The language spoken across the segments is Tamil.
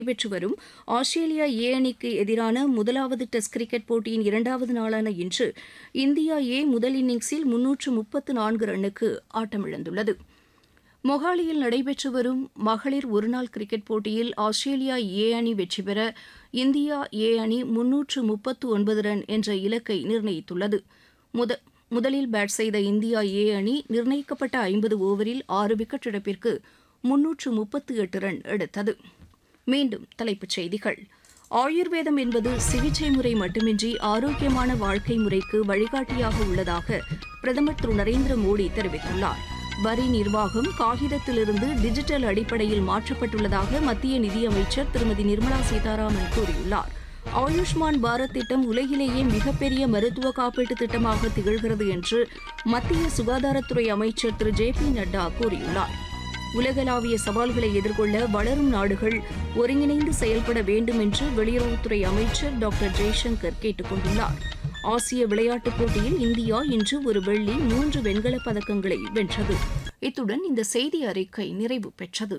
நடைபெற்று வரும் ஆஸ்திரேலியா ஏ அணிக்கு எதிரான முதலாவது டெஸ்ட் கிரிக்கெட் போட்டியின் இரண்டாவது நாளான இன்று இந்தியா ஏ முதல் இன்னிங்ஸில் முன்னூற்று முப்பத்து நான்கு ரன்னுக்கு ஆட்டமிழந்துள்ளது மொஹாலியில் நடைபெற்று வரும் மகளிர் ஒருநாள் கிரிக்கெட் போட்டியில் ஆஸ்திரேலியா ஏ அணி வெற்றி பெற இந்தியா ஏ அணி முன்னூற்று முப்பத்து ஒன்பது ரன் என்ற இலக்கை நிர்ணயித்துள்ளது முத முதலில் பேட் செய்த இந்தியா ஏ அணி நிர்ணயிக்கப்பட்ட ஐம்பது ஓவரில் ஆறு விக்கெட் இழப்பிற்கு முன்னூற்று முப்பத்து எட்டு ரன் எடுத்தது மீண்டும் தலைப்புச் செய்திகள் ஆயுர்வேதம் என்பது சிகிச்சை முறை மட்டுமின்றி ஆரோக்கியமான வாழ்க்கை முறைக்கு வழிகாட்டியாக உள்ளதாக பிரதமர் திரு நரேந்திர மோடி தெரிவித்துள்ளார் வரி நிர்வாகம் காகிதத்திலிருந்து டிஜிட்டல் அடிப்படையில் மாற்றப்பட்டுள்ளதாக மத்திய நிதியமைச்சர் திருமதி நிர்மலா சீதாராமன் கூறியுள்ளார் ஆயுஷ்மான் பாரத் திட்டம் உலகிலேயே மிகப்பெரிய மருத்துவ காப்பீட்டு திட்டமாக திகழ்கிறது என்று மத்திய சுகாதாரத்துறை அமைச்சர் திரு ஜே பி நட்டா கூறியுள்ளார் உலகளாவிய சவால்களை எதிர்கொள்ள வளரும் நாடுகள் ஒருங்கிணைந்து செயல்பட வேண்டும் என்று வெளியுறவுத்துறை அமைச்சர் டாக்டர் ஜெய்சங்கர் கேட்டுக் கொண்டுள்ளார் ஆசிய விளையாட்டுப் போட்டியில் இந்தியா இன்று ஒரு வெள்ளி மூன்று வெண்கலப் பதக்கங்களை வென்றது இத்துடன் இந்த செய்தி அறிக்கை நிறைவு பெற்றது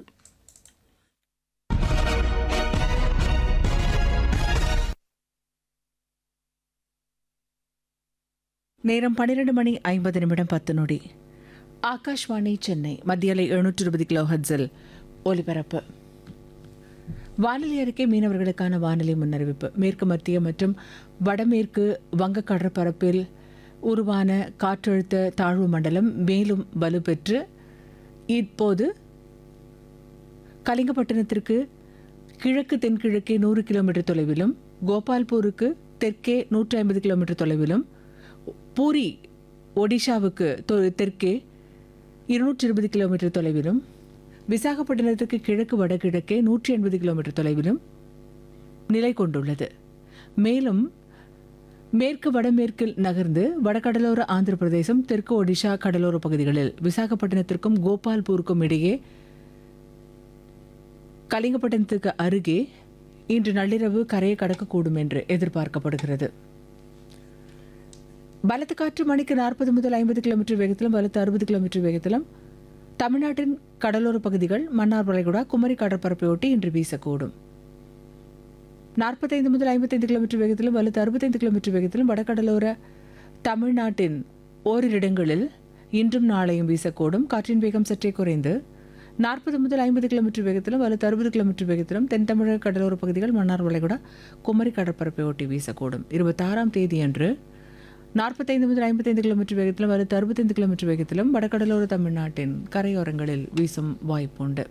நேரம் பன்னிரண்டு மணி ஐம்பது நிமிடம் பத்து நொடி ஆகாஷ்வாணி சென்னை மத்தியலை எழுநூற்று இருபது கிலோ ஹட்ஸில் ஒலிபரப்பு வானிலை அறிக்கை மீனவர்களுக்கான வானிலை முன்னறிவிப்பு மேற்கு மத்திய மற்றும் வடமேற்கு வங்க கடற்பரப்பில் உருவான காற்றழுத்த தாழ்வு மண்டலம் மேலும் வலுப்பெற்று இப்போது கலிங்கப்பட்டினத்திற்கு கிழக்கு தென்கிழக்கே நூறு கிலோமீட்டர் தொலைவிலும் கோபால்பூருக்கு தெற்கே நூற்றி ஐம்பது கிலோமீட்டர் தொலைவிலும் பூரி ஒடிஷாவுக்கு தொ- தெற்கே இருநூற்றி இருபது கிலோமீட்டர் தொலைவிலும் விசாகப்பட்டினத்திற்கு கிழக்கு வடகிழக்கே நூற்றி எண்பது கிலோமீட்டர் தொலைவிலும் நிலை கொண்டுள்ளது மேலும் மேற்கு வடமேற்கில் நகர்ந்து வடகடலோர ஆந்திர பிரதேசம் தெற்கு ஒடிஷா கடலோர பகுதிகளில் விசாகப்பட்டினத்திற்கும் கோபால்பூருக்கும் இடையே கலிங்கப்பட்டினத்துக்கு அருகே இன்று நள்ளிரவு கரையை கடக்கக்கூடும் என்று எதிர்பார்க்கப்படுகிறது பலத்த காற்று மணிக்கு நாற்பது முதல் ஐம்பது கிலோமீட்டர் வேகத்திலும் பலத்த அறுபது கிலோமீட்டர் வேகத்திலும் தமிழ்நாட்டின் கடலோர பகுதிகள் மன்னார் வளைகுடா குமரி கடற்பரப்பை ஒட்டி இன்று வீசக்கூடும் நாற்பத்தைந்து முதல் ஐம்பத்தைந்து கிலோமீட்டர் வேகத்திலும் வலுத்து அறுபத்தைந்து கிலோமீட்டர் வேகத்திலும் வடகடலோர தமிழ்நாட்டின் ஓரிரு இடங்களில் இன்றும் நாளையும் வீசக்கூடும் காற்றின் வேகம் சற்றே குறைந்து நாற்பது முதல் ஐம்பது கிலோமீட்டர் வேகத்திலும் வலுத்து அறுபது கிலோமீட்டர் வேகத்திலும் தென் தமிழக கடலோர பகுதிகள் மன்னார் வளைகுடா குமரி கடற்பரப்பை ஒட்டி வீசக்கூடும் இருபத்தாறாம் தேதியன்று நாற்பத்தைந்து முதல் ஐம்பத்தைந்து கிலோமீட்டர் வேகத்திலும் வலுத்து அறுபத்தைந்து கிலோமீட்டர் வேகத்திலும் வடகடலோர தமிழ்நாட்டின் கரையோரங்களில் வீசும் வாய்ப்புண்டு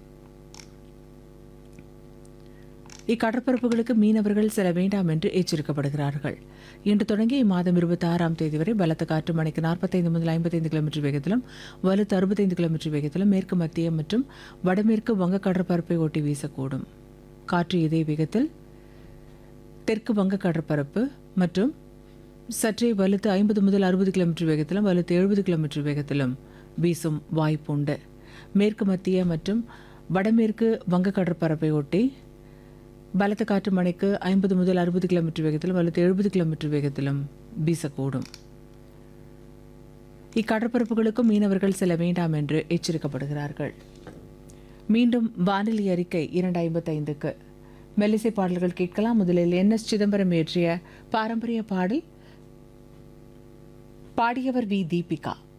இக்கடற்பரப்புகளுக்கு மீனவர்கள் செல்ல வேண்டாம் என்று எச்சரிக்கப்படுகிறார்கள் இன்று தொடங்கி இம்மாதம் இருபத்தி ஆறாம் தேதி வரை பலத்த காற்று மணிக்கு நாற்பத்தைந்து முதல் ஐம்பத்தைந்து கிலோமீட்டர் வேகத்திலும் வலுத்து அறுபத்தைந்து கிலோமீட்டர் வேகத்திலும் மேற்கு மத்திய மற்றும் வடமேற்கு வங்க கடற்பரப்பை ஒட்டி வீசக்கூடும் காற்று இதே வேகத்தில் தெற்கு வங்க கடற்பரப்பு மற்றும் சற்றே வலுத்து ஐம்பது முதல் அறுபது கிலோமீட்டர் வேகத்திலும் வலுத்து எழுபது கிலோமீட்டர் வேகத்திலும் வீசும் வாய்ப்புண்டு மேற்கு மத்திய மற்றும் வடமேற்கு வங்க கடற்பரப்பை ஒட்டி பலத்த காற்று மணிக்கு ஐம்பது முதல் அறுபது கிலோமீட்டர் வேகத்திலும் வலுத்து எழுபது கிலோமீட்டர் வேகத்திலும் வீசக்கூடும் இக்கடற்பரப்புகளுக்கும் மீனவர்கள் செல்ல வேண்டாம் என்று எச்சரிக்கப்படுகிறார்கள் மீண்டும் வானிலை அறிக்கை இரண்டு ஐம்பத்தைந்துக்கு மெல்லிசை பாடல்கள் கேட்கலாம் முதலில் என் எஸ் சிதம்பரம் இயற்றிய பாரம்பரிய பாடல் பாடியவர் வி தீபிகா